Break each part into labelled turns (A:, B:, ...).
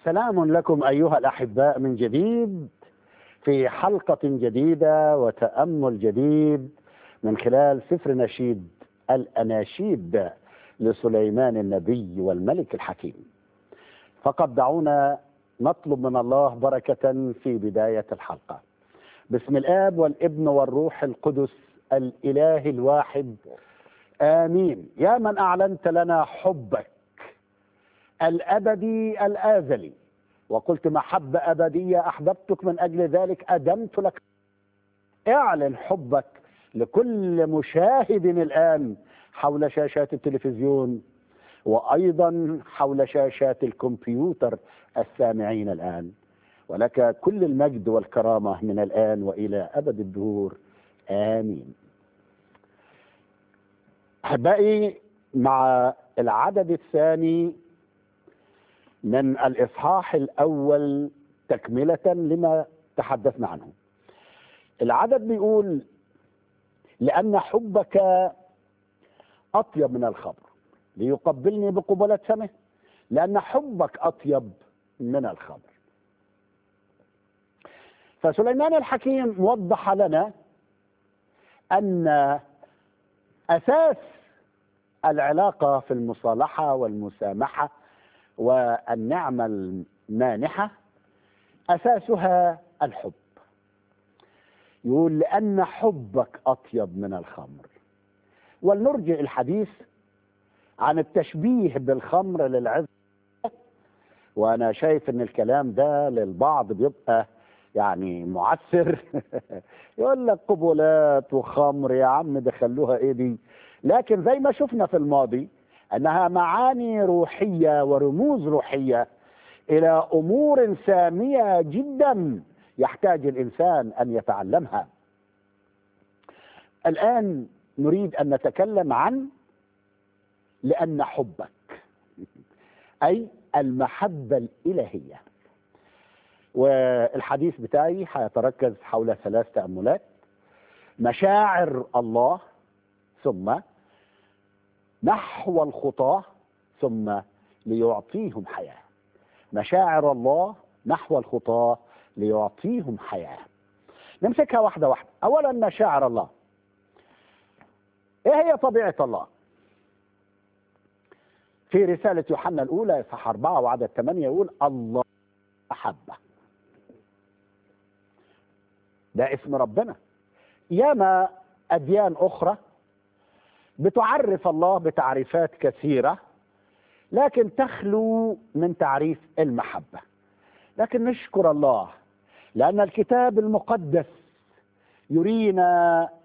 A: سلام لكم ايها الاحباء من جديد في حلقه جديده وتامل جديد من خلال سفر نشيد الاناشيد لسليمان النبي والملك الحكيم فقد دعونا نطلب من الله بركه في بدايه الحلقه باسم الاب والابن والروح القدس الاله الواحد امين يا من اعلنت لنا حبك الابدي الازلي وقلت محبه ابديه احببتك من اجل ذلك ادمت لك اعلن حبك لكل مشاهد الان حول شاشات التلفزيون وايضا حول شاشات الكمبيوتر السامعين الان ولك كل المجد والكرامه من الان والى ابد الدهور امين احبائي مع العدد الثاني من الاصحاح الاول تكمله لما تحدثنا عنه العدد بيقول لان حبك اطيب من الخمر ليقبلني بقبلة فمه لان حبك اطيب من الخمر فسليمان الحكيم وضح لنا ان اساس العلاقه في المصالحه والمسامحه والنعمه المانحه اساسها الحب يقول لان حبك اطيب من الخمر ولنرجع الحديث عن التشبيه بالخمر للعز وانا شايف ان الكلام ده للبعض بيبقى يعني معسر يقول لك قبلات وخمر يا عم دخلوها ايه دي لكن زي ما شفنا في الماضي انها معاني روحيه ورموز روحيه الى امور ساميه جدا يحتاج الانسان ان يتعلمها الان نريد ان نتكلم عن لان حبك اي المحبه الالهيه والحديث بتاعي هيتركز حول ثلاث تاملات مشاعر الله ثم نحو الخطاه ثم ليعطيهم حياه مشاعر الله نحو الخطاه ليعطيهم حياه نمسكها واحده واحده اولا مشاعر الله ايه هي طبيعه الله في رساله يوحنا الاولى اصحاح اربعه وعدد ثمانيه يقول الله محبه ده اسم ربنا ياما اديان اخرى بتعرف الله بتعريفات كثيره لكن تخلو من تعريف المحبه لكن نشكر الله لان الكتاب المقدس يرينا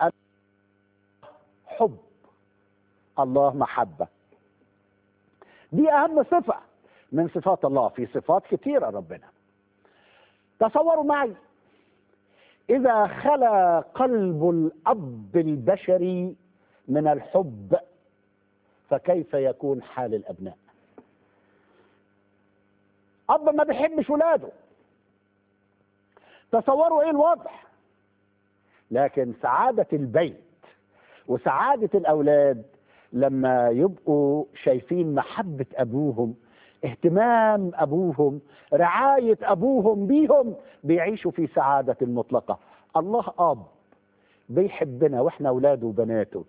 A: حب الله محبه دي اهم صفه من صفات الله في صفات كثيره ربنا تصوروا معي اذا خلا قلب الاب البشري من الحب فكيف يكون حال الابناء اب ما بيحبش ولاده تصوروا ايه الوضع لكن سعاده البيت وسعاده الاولاد لما يبقوا شايفين محبه ابوهم اهتمام ابوهم رعايه ابوهم بيهم بيعيشوا في سعاده مطلقه الله اب بيحبنا واحنا اولاده وبناته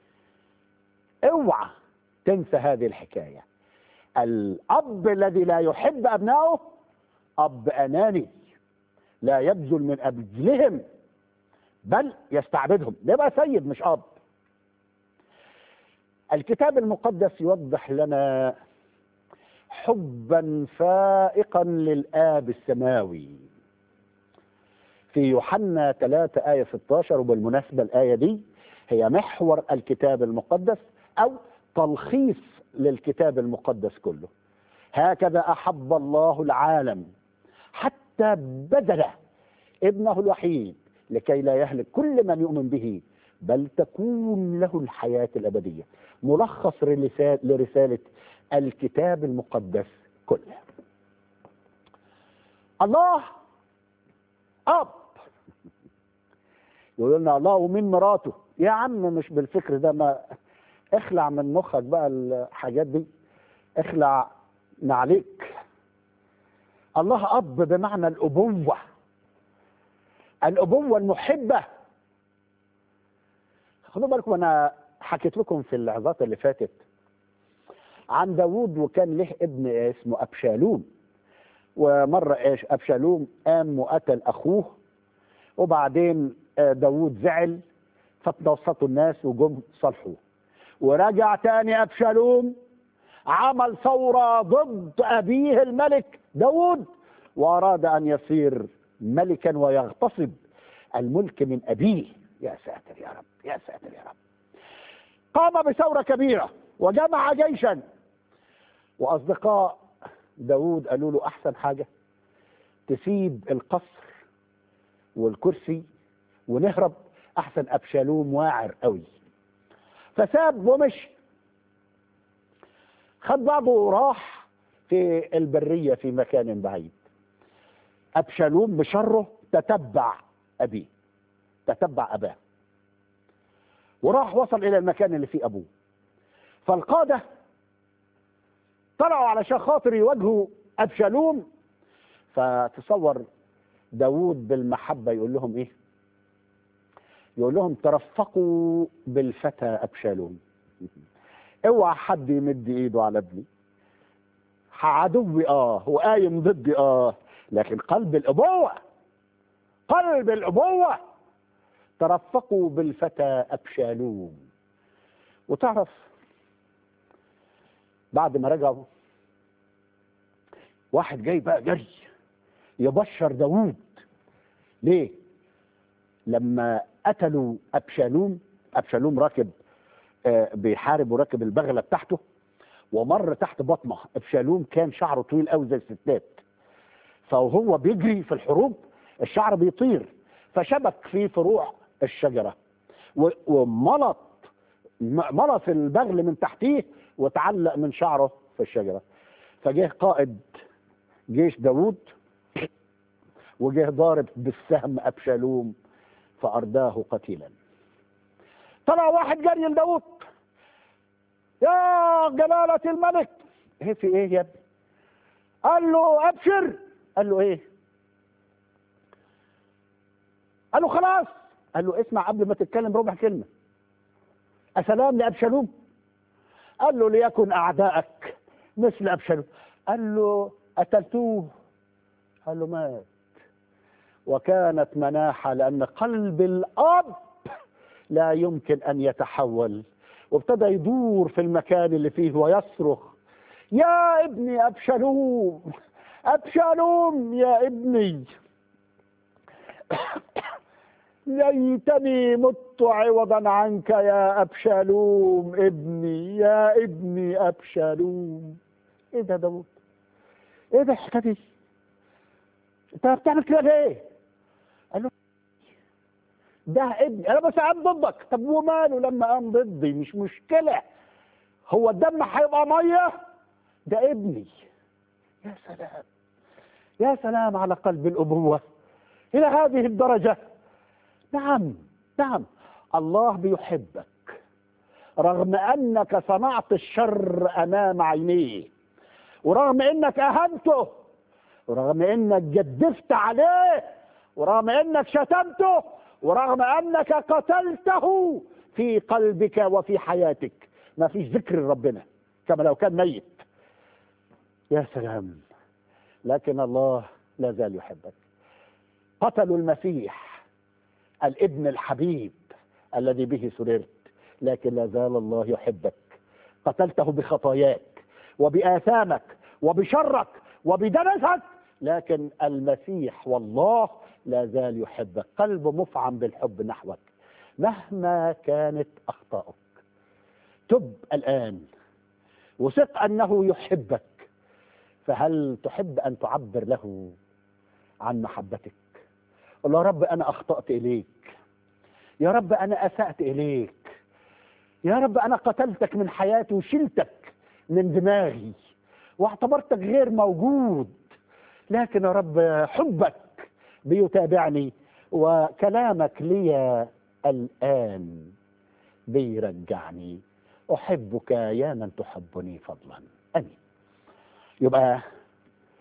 A: اوعى تنسى هذه الحكايه الاب الذي لا يحب ابنائه اب اناني لا يبذل من اجلهم بل يستعبدهم يبقى سيد مش اب الكتاب المقدس يوضح لنا حبا فائقا للآب السماوي في يوحنا 3 آية 16 وبالمناسبة الآية دي هي محور الكتاب المقدس أو تلخيص للكتاب المقدس كله هكذا أحب الله العالم حتى بذل ابنه الوحيد لكي لا يهلك كل من يؤمن به بل تكون له الحياة الأبدية ملخص لرسالة الكتاب المقدس كله الله أب يقول لنا الله ومين مراته يا عم مش بالفكر ده ما اخلع من مخك بقى الحاجات دي اخلع نعليك الله اب بمعنى الابوه الابوه المحبه خدوا بالكم انا حكيت لكم في العظات اللي فاتت عن داوود وكان له ابن اسمه ابشالوم ومره ايش ابشالوم قام وقتل اخوه وبعدين آه، داوود زعل فتوسطوا الناس وجم صالحوه ورجع تاني ابشالوم عمل ثوره ضد ابيه الملك داوود واراد ان يصير ملكا ويغتصب الملك من ابيه يا ساتر يا رب يا ساتر يا رب قام بثوره كبيره وجمع جيشا واصدقاء داوود قالوا له احسن حاجه تسيب القصر والكرسي ونهرب احسن ابشالوم واعر قوي فساب ومشي خد بعضه وراح في البريه في مكان بعيد ابشالوم بشره تتبع ابيه تتبع اباه وراح وصل الى المكان اللي فيه ابوه فالقاده طلعوا علشان خاطر يواجهوا ابشالوم فتصور داوود بالمحبه يقول لهم ايه يقول لهم ترفقوا بالفتى ابشالوم اوعى حد يمد ايده على ابني عدوي اه وقايم ضدي اه لكن قلب الابوه قلب الابوه ترفقوا بالفتى ابشالوم وتعرف بعد ما رجعوا واحد جاي بقى جري يبشر داوود ليه لما قتلوا ابشالوم ابشالوم راكب آه، بيحارب وراكب البغله بتاعته ومر تحت بطنه ابشالوم كان شعره طويل قوي زي الستات فهو بيجري في الحروب الشعر بيطير فشبك في فروع الشجره و- وملط م- ملط البغل من تحتيه وتعلق من شعره في الشجره فجه قائد جيش داوود وجه ضارب بالسهم ابشالوم فارداه قتيلا طلع واحد جري لداوود يا جلالة الملك ايه في ايه يا ابني قال له ابشر قال له ايه قال له خلاص قال له اسمع قبل ما تتكلم ربع كلمة أسلام لأبشالوم قال له ليكن أعدائك مثل أبشالوم قال له قتلتوه قال له مات وكانت مناحة لأن قلب الأب لا يمكن أن يتحول وابتدى يدور في المكان اللي فيه ويصرخ يا ابني أبشالوم أبشالوم يا ابني ليتني مت عوضا عنك يا أبشالوم ابني يا ابني أبشالوم ايه ده داوود ايه ده الحكايه دي انت بتعمل كده ليه قال له ده ابني انا بس قام ضدك طب وماله لما قام ضدي مش مشكله هو الدم هيبقى ميه ده ابني يا سلام يا سلام على قلب الابوه الى هذه الدرجه نعم نعم الله بيحبك رغم انك صنعت الشر امام عينيه ورغم انك اهنته ورغم انك جدفت عليه ورغم انك شتمته ورغم انك قتلته في قلبك وفي حياتك ما فيش ذكر ربنا كما لو كان ميت يا سلام لكن الله لا زال يحبك قتلوا المسيح الابن الحبيب الذي به سررت لكن لا زال الله يحبك قتلته بخطاياك وبآثامك وبشرك وبدنسك لكن المسيح والله لا زال يحبك قلب مفعم بالحب نحوك مهما كانت أخطاؤك تب الآن وثق أنه يحبك فهل تحب أن تعبر له عن محبتك قل يا رب أنا أخطأت إليك يا رب أنا أسأت إليك يا رب أنا قتلتك من حياتي وشلتك من دماغي واعتبرتك غير موجود لكن يا رب حبك بيتابعني وكلامك لي الآن بيرجعني أحبك يا من تحبني فضلا أمين يبقى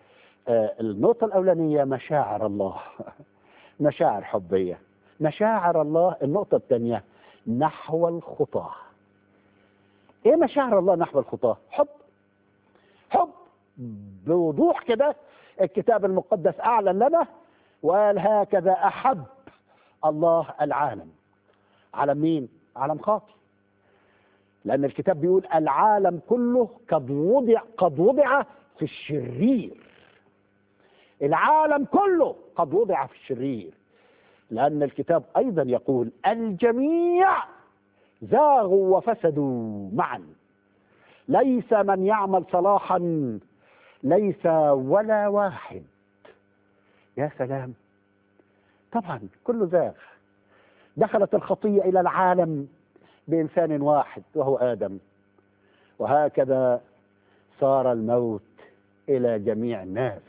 A: آه، النقطة الأولانية مشاعر الله مشاعر حبية مشاعر الله النقطة الثانية نحو الخطاة ايه مشاعر الله نحو الخطاة حب حب بوضوح كده الكتاب المقدس اعلن لنا وقال هكذا احب الله العالم على مين على خاطئ لان الكتاب بيقول العالم كله قد وضع قد وضع في الشرير العالم كله قد وضع في الشرير لأن الكتاب أيضا يقول الجميع زاغوا وفسدوا معا ليس من يعمل صلاحا ليس ولا واحد يا سلام طبعا كله زاغ دخلت الخطية إلى العالم بإنسان واحد وهو آدم وهكذا صار الموت إلى جميع الناس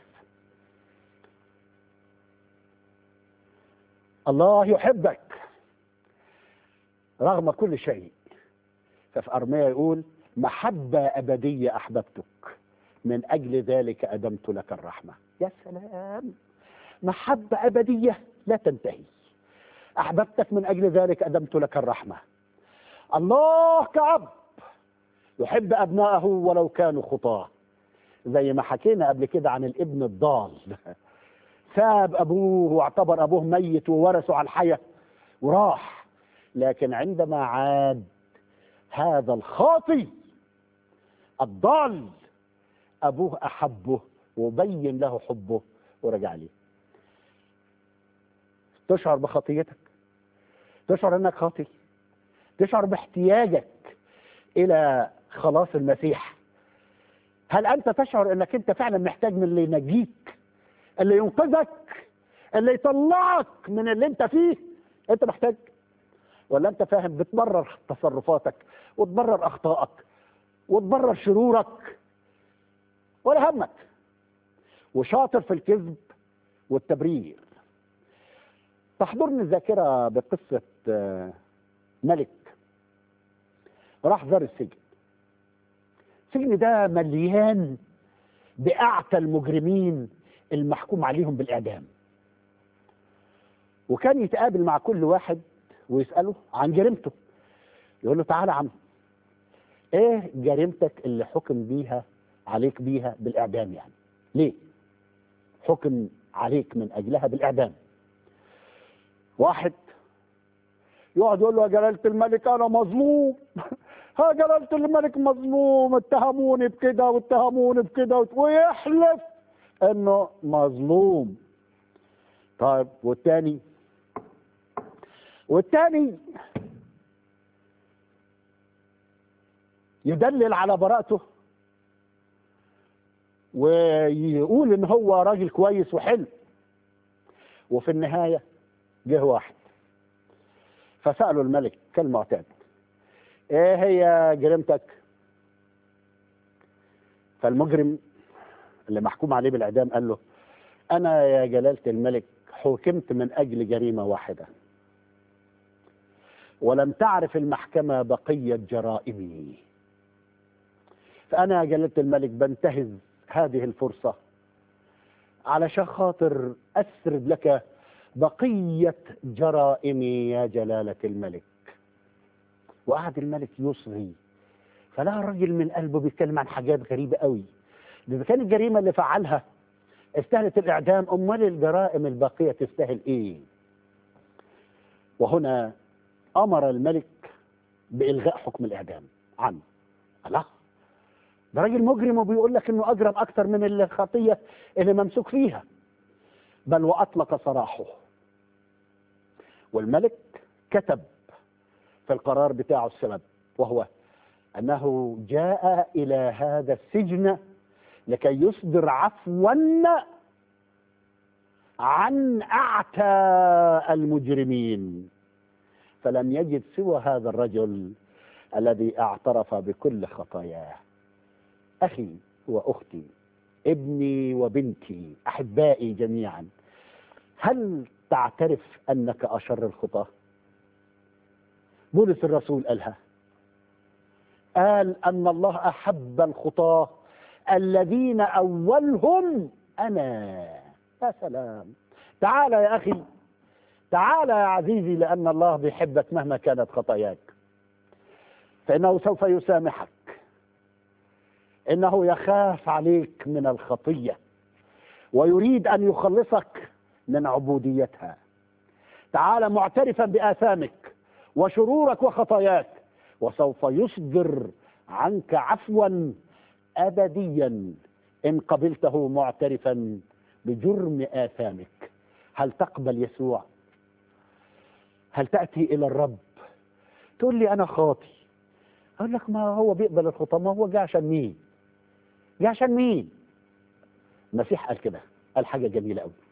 A: الله يحبك رغم كل شيء ففي أرميا يقول محبة أبدية أحببتك من أجل ذلك أدمت لك الرحمة يا سلام محبة أبدية لا تنتهي أحببتك من أجل ذلك أدمت لك الرحمة الله كأب يحب أبنائه ولو كانوا خطاه زي ما حكينا قبل كده عن الابن الضال ساب أبوه واعتبر أبوه ميت وورثه على الحياة وراح لكن عندما عاد هذا الخاطي الضال أبوه أحبه وبين له حبه ورجع ليه تشعر بخطيتك تشعر انك خاطي تشعر باحتياجك الى خلاص المسيح هل انت تشعر انك انت فعلا محتاج من اللي ينجيك اللي ينقذك اللي يطلعك من اللي انت فيه انت محتاج ولا انت فاهم بتبرر تصرفاتك وتبرر اخطائك وتبرر شرورك ولا همك وشاطر في الكذب والتبرير تحضرني الذاكرة بقصة آه، ملك راح زار السجن السجن ده مليان بأعتى المجرمين المحكوم عليهم بالإعدام وكان يتقابل مع كل واحد ويسأله عن جريمته يقول له تعالى يا عم ايه جريمتك اللي حكم بيها عليك بيها بالإعدام يعني ليه حكم عليك من أجلها بالإعدام واحد يقعد يقول له يا جلالة الملك أنا مظلوم ها جلالة الملك مظلوم اتهموني بكده واتهموني بكده ويحلف انه مظلوم طيب والتاني والتاني يدلل على براءته ويقول ان هو راجل كويس وحلو وفي النهايه جه واحد فسأله الملك كالمعتاد ايه هي جريمتك فالمجرم اللي محكوم عليه بالاعدام قال له انا يا جلالة الملك حكمت من اجل جريمة واحدة ولم تعرف المحكمة بقية جرائمي فانا يا جلالة الملك بنتهز هذه الفرصة علشان خاطر اسرد لك بقية جرائمي يا جلالة الملك وقعد الملك يصغي فلقى الراجل من قلبه بيتكلم عن حاجات غريبة قوي ده إذا كانت الجريمة اللي فعلها استاهلت الإعدام أمال الجرائم الباقية تستاهل إيه وهنا أمر الملك بإلغاء حكم الإعدام عنه الله ده راجل مجرم وبيقول لك إنه أجرم أكثر من الخطية اللي ممسوك فيها بل وأطلق سراحه والملك كتب في القرار بتاعه السبب وهو أنه جاء إلى هذا السجن لكي يصدر عفوا عن أعتى المجرمين فلم يجد سوى هذا الرجل الذي اعترف بكل خطاياه أخي وأختي ابني وبنتي أحبائي جميعا هل تعترف أنك أشر الخطاه بولس الرسول قالها قال أن الله أحب الخطاة الذين أولهم أنا يا سلام تعال يا أخي تعال يا عزيزي لأن الله بيحبك مهما كانت خطاياك فإنه سوف يسامحك إنه يخاف عليك من الخطية ويريد أن يخلصك من عبوديتها تعال معترفا بآثامك وشرورك وخطاياك وسوف يصدر عنك عفوا أبديا إن قبلته معترفا بجرم آثامك هل تقبل يسوع هل تأتي إلى الرب تقول لي أنا خاطي أقول لك ما هو بيقبل الخطاة ما هو جه عشان مين جه عشان مين المسيح قال كده قال حاجة جميلة قوي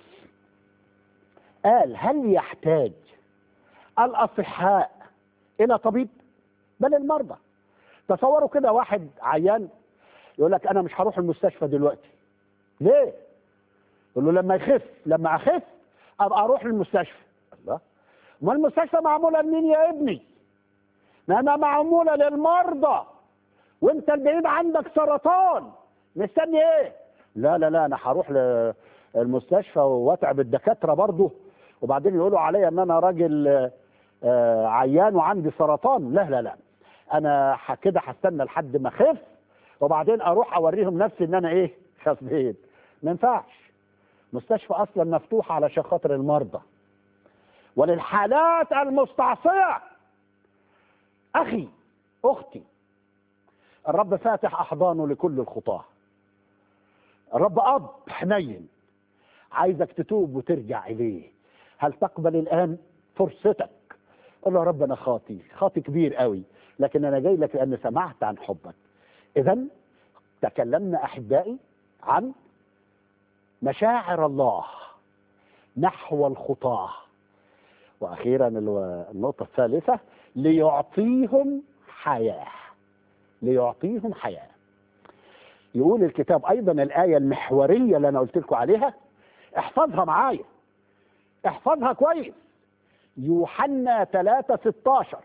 A: قال هل يحتاج الأصحاء إلى طبيب بل المرضى تصوروا كده واحد عيان يقول لك أنا مش هروح المستشفى دلوقتي ليه؟ يقول له لما يخف لما أخف أبقى أروح للمستشفى الله ما المستشفى معمولة لمين يا ابني؟ ما أنا معمولة للمرضى وأنت البعيد عندك سرطان مستني إيه؟ لا لا لا أنا هروح للمستشفى وأتعب الدكاترة برضه وبعدين يقولوا عليا ان انا راجل آه، عيان وعندي سرطان لا لا لا انا ح- كده هستنى لحد ما اخف وبعدين اروح اوريهم نفسي ان انا ايه خفيت ما ينفعش مستشفى اصلا مفتوحه علشان خاطر المرضى وللحالات المستعصيه اخي اختي الرب فاتح احضانه لكل الخطاه الرب اب حنين عايزك تتوب وترجع اليه هل تقبل الان فرصتك قل له يا رب انا خاطي خاطي كبير قوي لكن انا جاي لك لان سمعت عن حبك اذا تكلمنا احبائي عن مشاعر الله نحو الخطاه واخيرا الو- النقطه الثالثه ليعطيهم حياه ليعطيهم حياه يقول الكتاب ايضا الايه المحوريه اللي انا قلت لكم عليها احفظها معايا احفظها كويس يوحنا 3 16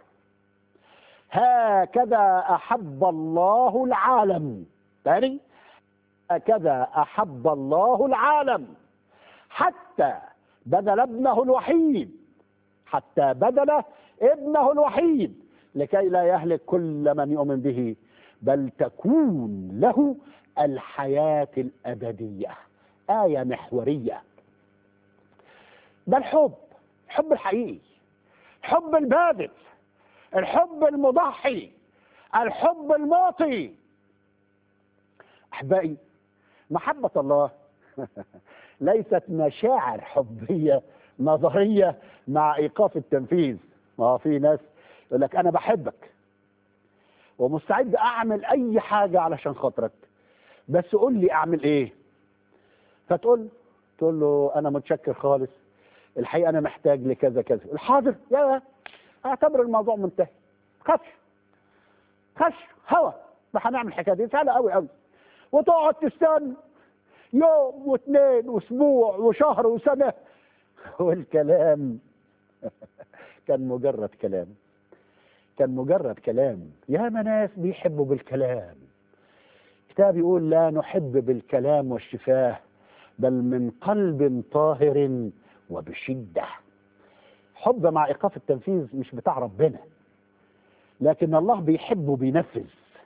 A: هكذا احب الله العالم تاني هكذا احب الله العالم حتى بذل ابنه الوحيد حتى بذل ابنه الوحيد لكي لا يهلك كل من يؤمن به بل تكون له الحياه الابديه ايه محوريه ده الحب الحب الحقيقي الحب البادئ الحب المضحي الحب المعطي احبائي محبه الله ليست مشاعر حبيه نظريه مع ايقاف التنفيذ ما هو في ناس يقول لك انا بحبك ومستعد اعمل اي حاجه علشان خاطرك بس قول لي اعمل ايه فتقول تقول له انا متشكر خالص الحقيقه انا محتاج لكذا كذا الحاضر يا اعتبر الموضوع منتهي خش خش هوا ما هنعمل الحكايه دي سهله قوي قوي وتقعد تستنى يوم واثنين واسبوع وشهر وسنه والكلام كان مجرد كلام كان مجرد كلام يا ناس بيحبوا بالكلام كتاب يقول لا نحب بالكلام والشفاه بل من قلب طاهر وبشدة حب مع إيقاف التنفيذ مش بتاع ربنا لكن الله بيحب وبينفذ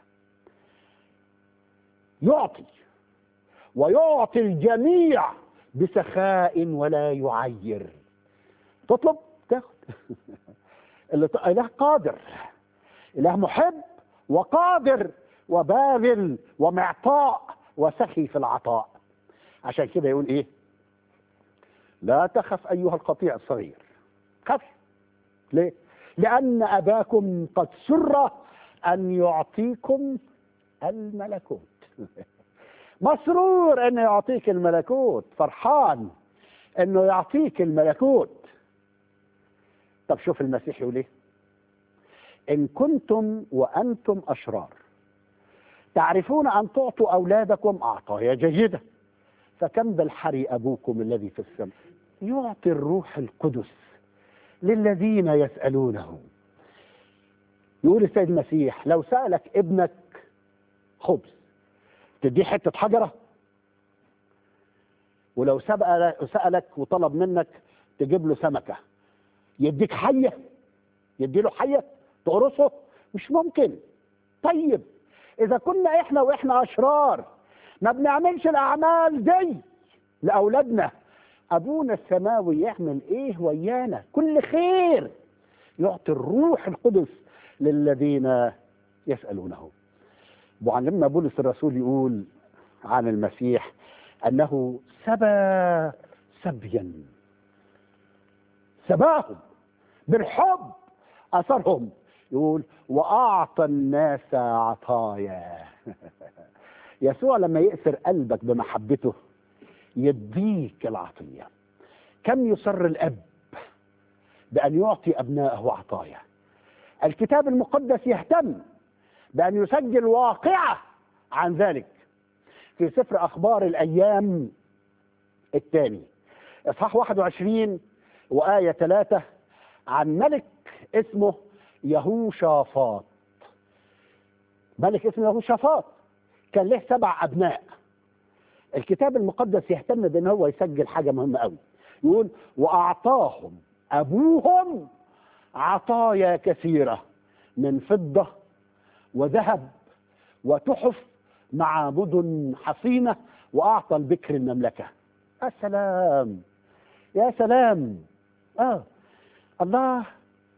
A: يعطي ويعطي الجميع بسخاء ولا يعير تطلب تاخد اللي ت- اله قادر اله محب وقادر وباذل ومعطاء وسخي في العطاء عشان كده يقول ايه لا تخف ايها القطيع الصغير خف ليه لان اباكم قد سر ان يعطيكم الملكوت مسرور انه يعطيك الملكوت فرحان انه يعطيك الملكوت طب شوف المسيح يقول ايه ان كنتم وانتم اشرار تعرفون ان تعطوا اولادكم اعطايا جيده فكم بالحري ابوكم الذي في السماء يعطي الروح القدس للذين يسالونه يقول السيد المسيح لو سالك ابنك خبز تديه حته حجره ولو سبق سألك وطلب منك تجيب له سمكة يديك حية يدي له حية تقرصه مش ممكن طيب إذا كنا إحنا وإحنا أشرار ما بنعملش الأعمال دي لأولادنا أبونا السماوي يعمل إيه ويانا كل خير يعطي الروح القدس للذين يسألونه معلمنا بولس الرسول يقول عن المسيح أنه سبى سبيا سباهم بالحب أثرهم يقول وأعطى الناس عطايا يسوع لما يأثر قلبك بمحبته يديك العطية كم يصر الأب بأن يعطي أبنائه عطايا الكتاب المقدس يهتم بأن يسجل واقعة عن ذلك في سفر أخبار الأيام الثاني إصحاح 21 وآية 3 عن ملك اسمه يهوشافاط ملك اسمه يهوشافاط كان له سبع أبناء الكتاب المقدس يهتم بأن هو يسجل حاجة مهمة قوي يقول وأعطاهم أبوهم عطايا كثيرة من فضة وذهب وتحف مع مدن حصينة وأعطى البكر المملكة يا سلام يا سلام آه الله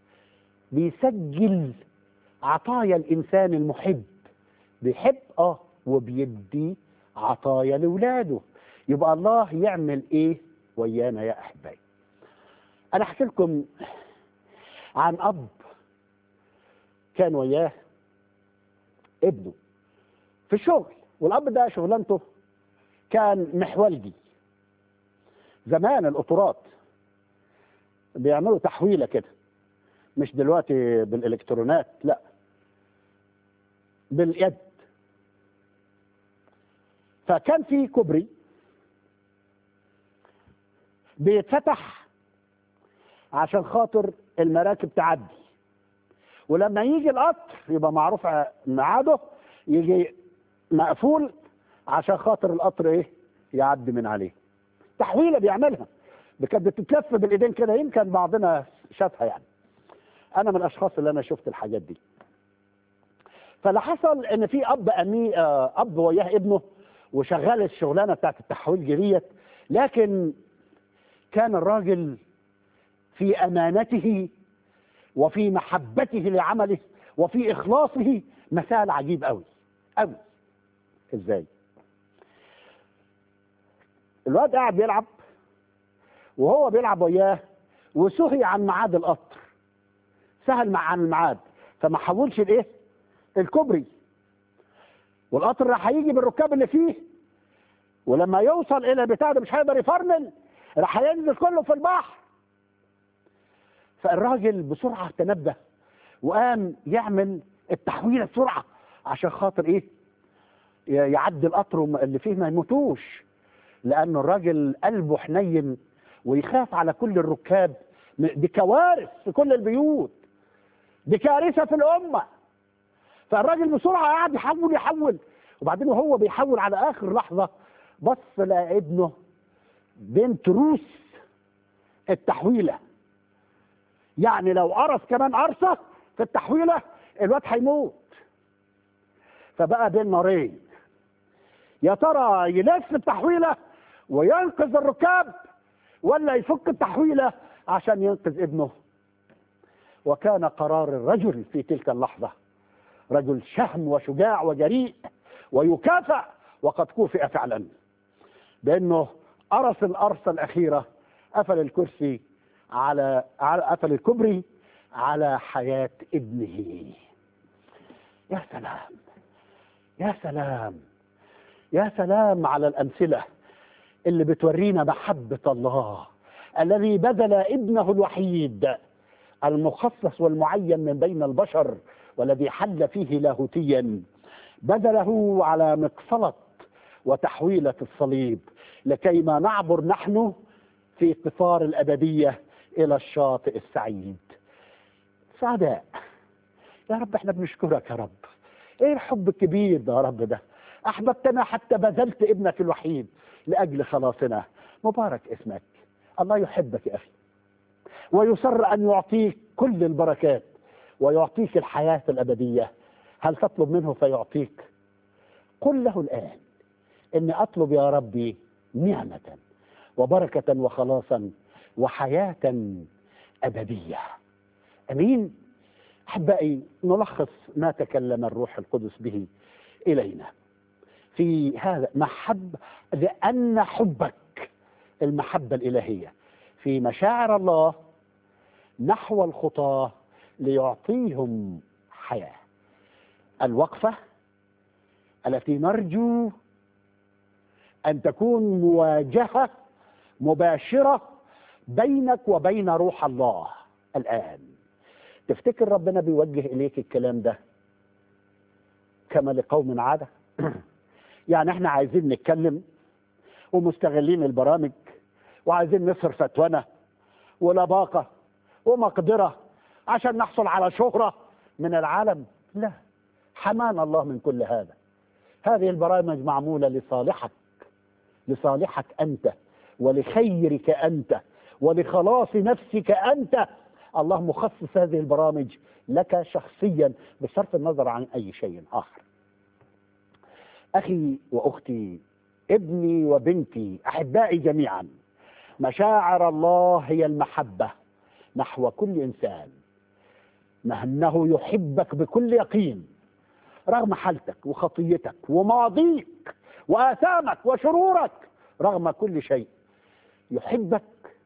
A: بيسجل عطايا الإنسان المحب بيحب آه وبيدي عطايا لولاده يبقى الله يعمل إيه ويانا يا أحبائي أنا أحكي لكم عن أب كان وياه ابنه في الشغل والأب ده شغلانته كان محولجي زمان القطورات بيعملوا تحويلة كده مش دلوقتي بالإلكترونات لا باليد فكان في كوبري بيتفتح عشان خاطر المراكب تعدي ولما يجي القطر يبقى معروف ميعاده يجي مقفول عشان خاطر القطر ايه يعدي من عليه تحويله بيعملها كانت بتتلف بالايدين كده يمكن بعضنا شافها يعني انا من الاشخاص اللي انا شفت الحاجات دي فاللي حصل ان في اب امي آه، اب وياه ابنه وشغال الشغلانه بتاعت التحويل ديت لكن كان الراجل في امانته وفي محبته لعمله وفي اخلاصه مثال عجيب قوي قوي ازاي الواد قاعد بيلعب وهو بيلعب وياه وسهي عن ميعاد القطر سهل مع عن الميعاد فما حولش الايه الكوبري والقطر راح هيجي بالركاب اللي فيه ولما يوصل الى البتاع ده مش هيقدر يفرمل راح ينزل كله في البحر فالراجل بسرعه تنبه وقام يعمل التحويله بسرعه عشان خاطر ايه ي- يعدي القطر وم- اللي فيه ما يموتوش لانه الراجل قلبه حنين ويخاف على كل الركاب م- دي كوارث في كل البيوت دي كارثه في الامه فالراجل بسرعه قاعد يحول يحول وبعدين وهو بيحول على اخر لحظه بص لقى ابنه بين تروس التحويله يعني لو قرص كمان قرصه في التحويله الواد هيموت فبقى بين نارين يا ترى يلف التحويله وينقذ الركاب ولا يفك التحويله عشان ينقذ ابنه وكان قرار الرجل في تلك اللحظه رجل شهم وشجاع وجريء ويكافئ وقد كوفئ فعلا بانه قرص القرصه الاخيره قفل الكرسي على على- قفل الكوبري على حياه ابنه يا سلام يا سلام يا سلام على الامثله اللي بتورينا محبه الله الذي بذل ابنه الوحيد المخصص والمعين من بين البشر والذي حل فيه لاهوتيا بذله على مقصلة وتحويلة الصليب لكيما نعبر نحن في قطار الأبدية إلى الشاطئ السعيد سعداء يا رب احنا بنشكرك يا رب ايه الحب الكبير ده يا رب ده احببتنا حتى بذلت ابنك الوحيد لاجل خلاصنا مبارك اسمك الله يحبك يا أخي ويصر أن يعطيك كل البركات ويعطيك الحياة الأبدية هل تطلب منه فيعطيك قل له الآن إني أطلب يا ربي نعمة وبركة وخلاصا وحياة أبدية أمين أحبائي نلخص ما تكلم الروح القدس به إلينا في هذا محب لأن حبك المحبة الإلهية في مشاعر الله نحو الخطاة ليعطيهم حياة الوقفة التي نرجو أن تكون مواجهة مباشرة بينك وبين روح الله الآن تفتكر ربنا بيوجه إليك الكلام ده كما لقوم عادة يعني احنا عايزين نتكلم ومستغلين البرامج وعايزين نصرف فتونا ولباقة ومقدرة عشان نحصل على شهرة من العالم لا حمان الله من كل هذا هذه البرامج معمولة لصالحك لصالحك أنت ولخيرك أنت ولخلاص نفسك أنت الله مخصص هذه البرامج لك شخصيا بصرف النظر عن أي شيء آخر أخي وأختي ابني وبنتي أحبائي جميعا مشاعر الله هي المحبة نحو كل إنسان أنه يحبك بكل يقين رغم حالتك وخطيتك وماضيك وآثامك وشرورك رغم كل شيء يحبك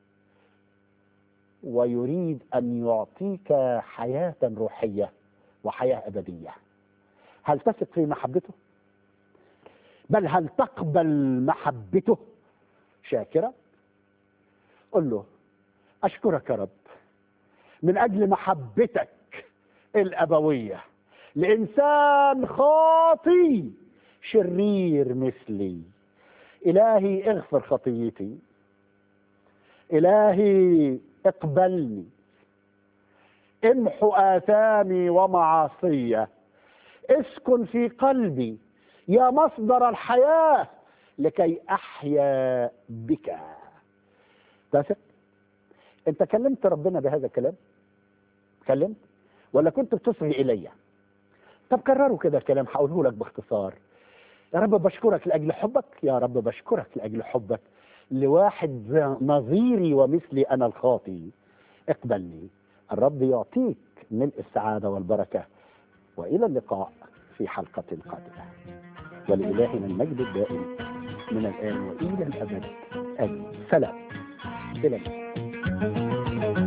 A: ويريد أن يعطيك حياة روحية وحياة أبدية هل تثق في محبته؟ بل هل تقبل محبته شاكرة؟ قل له أشكرك يا رب من أجل محبتك الأبوية لإنسان خاطي شرير مثلي إلهي اغفر خطيتي إلهي اقبلني امحو آثامي ومعاصية اسكن في قلبي يا مصدر الحياة لكي أحيا بك تثق انت كلمت ربنا بهذا الكلام كلمت ولا كنت بتصغي الي طب كرروا كده الكلام هقوله لك باختصار يا رب بشكرك لاجل حبك يا رب بشكرك لاجل حبك لواحد نظيري ومثلي انا الخاطي اقبلني الرب يعطيك ملء السعاده والبركه والى اللقاء في حلقه قادمه ولالهنا المجد الدائم من الان والى الابد امين سلام الى اللقاء